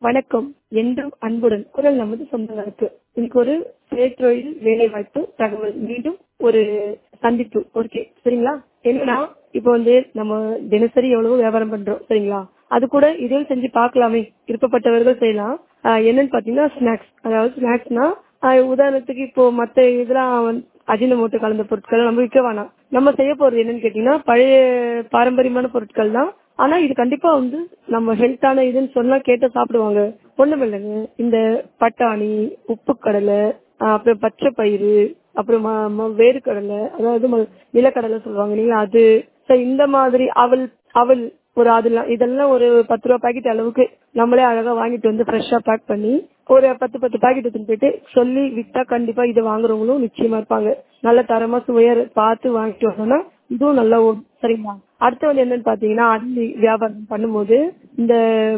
வணக்கம் என்றும் அன்புடன் குரல் நமது சொந்தங்களுக்கு இன்னைக்கு ஒரு தொழில் வேலை வாய்ப்பு தகவல் மீண்டும் ஒரு சந்திப்பு ஓகே சரிங்களா என்னன்னா இப்போ வந்து நம்ம தினசரி எவ்வளவோ வியாபாரம் பண்றோம் சரிங்களா அது கூட இதையும் செஞ்சு பார்க்கலாமே விருப்பப்பட்டவர்கள் செய்யலாம் ஆஹ் என்னன்னு பாத்தீங்கன்னா ஸ்நாக்ஸ் அதாவது ஸ்நாக்ஸ்னா உதாரணத்துக்கு இப்போ மத்த இதெல்லாம் அஜினமோட்டோ கலந்த பொருட்கள் நம்ம விற்க வேணாம் நம்ம செய்ய போறது என்னன்னு கேட்டீங்கன்னா பழைய பாரம்பரியமான பொருட்கள் தான் ஆனா இது கண்டிப்பா வந்து நம்ம ஹெல்த்தான இதுன்னு சொன்னா கேட்ட சாப்பிடுவாங்க ஒண்ணும் இல்லைங்க இந்த பட்டாணி உப்பு கடலை அப்புறம் பச்சை பயிறு அப்புறம் ம- ம- வேர்க்கடலை அதாவது ம- நிலக்கடலை சொல்லுவாங்க இல்லைங்களா அது So இந்த மாதிரி அவல் அவல் ஒரு அதெல்லாம் இதெல்லாம் ஒரு பத்து ரூபா பாக்கெட் அளவுக்கு நம்மளே அழகா வாங்கிட்டு வந்து ஃப்ரெஷ்ஷா பேக் பண்ணி ஒரு பத்து பத்து பாக்கெட் எடுத்துட்டு போயிட்டு சொல்லி வித்தா கண்டிப்பா இதை வாங்குறவங்களும் நிச்சயமா இருப்பாங்க நல்ல தரமா சுவையா பார்த்து வாங்கிட்டு வந்தோம்னா இதுவும் நல்லா ஓடும் சரிங்களா அடுத்து வந்து என்னன்னு பாத்தீங்கன்னா அள்ளி வியாபாரம் பண்ணும்போது இந்த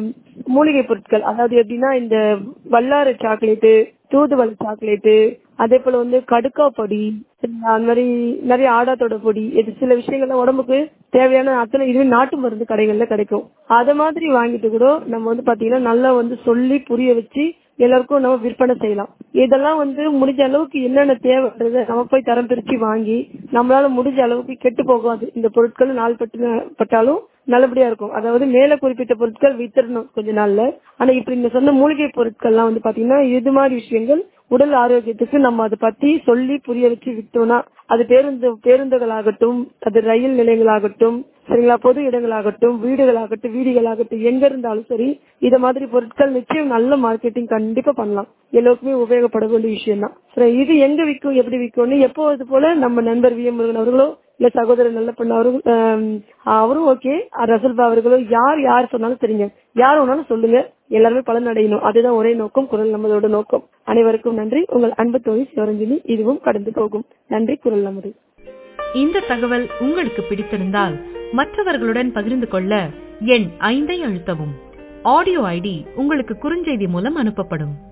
மூலிகை பொருட்கள் அதாவது எப்படின்னா இந்த வல்லார சாக்லேட்டு தூதுவளை சாக்லேட்டு அதே போல வந்து கடுக்கா பொடி சரிங்களா? அந்த மாதிரி நிறைய ஆடாத்தோட பொடி இது சில விஷயங்கள்லாம் உடம்புக்கு தேவையான அத்தனை இதுவே நாட்டு மருந்து கடைகள்ல கிடைக்கும் அத மாதிரி வாங்கிட்டு கூட நம்ம வந்து பாத்தீங்கன்னா நல்லா வந்து சொல்லி புரிய வச்சு எல்லாருக்கும் நம்ம விற்பனை செய்யலாம் இதெல்லாம் வந்து முடிஞ்ச அளவுக்கு என்னென்ன தேவைன்றத நம்ம போய் தரம் பிரிச்சு வாங்கி நம்மளால முடிஞ்ச அளவுக்கு கெட்டு போகாது இந்த பொருட்கள் நாள் பட்டு பட்டாலும் நல்லபடியா இருக்கும் அதாவது மேல குறிப்பிட்ட பொருட்கள் வித்துடணும் கொஞ்ச நாள்ல ஆனா இப்ப நீங்க சொன்ன மூலிகை பொருட்கள்லாம் வந்து பாத்தீங்கன்னா இது மாதிரி விஷயங்கள் உடல் ஆரோக்கியத்துக்கு நம்ம அதை பத்தி சொல்லி புரிய வச்சு விட்டோம்னா அது பேருந்து பேருந்துகளாகட்டும் அது ரயில் நிலையங்களாகட்டும் சரிங்களா பொது இடங்களாகட்டும் வீடுகளாகட்டும் வீடுகளாகட்டும் எங்க இருந்தாலும் சரி இத மாதிரி பொருட்கள் நிச்சயம் நல்ல மார்க்கெட்டிங் கண்டிப்பா பண்ணலாம் எல்லாருக்குமே உபயோகப்பட வேண்டிய விஷயம் தான் சரி இது எங்க விற்கும் எப்படி விற்கும்னு எப்போ இது போல நம்ம நண்பர் வி எம் முருகன் அவர்களோ இல்ல சகோதரர் நல்லப்பண்ண அவர்கள் ஆம், அவரும் ஓகே ரசல்பா அவர்களோ யார் யார் சொன்னாலும் சரிங்க யார் வேணாலும் சொல்லுங்க எல்லாருமே பலன் அடையணும் அதுதான் ஒரே நோக்கம் குரல் நம்மளோட நோக்கம் அனைவருக்கும் நன்றி உங்கள் அன்பு தோழி சிவரஞ்சனி இதுவும் கடந்து போகும் நன்றி குரல் நமது இந்த தகவல் உங்களுக்கு பிடித்திருந்தால் மற்றவர்களுடன் பகிர்ந்து கொள்ள எண் ஐந்தை அழுத்தவும் ஆடியோ ஐடி உங்களுக்கு குறுஞ்செய்தி மூலம் அனுப்பப்படும்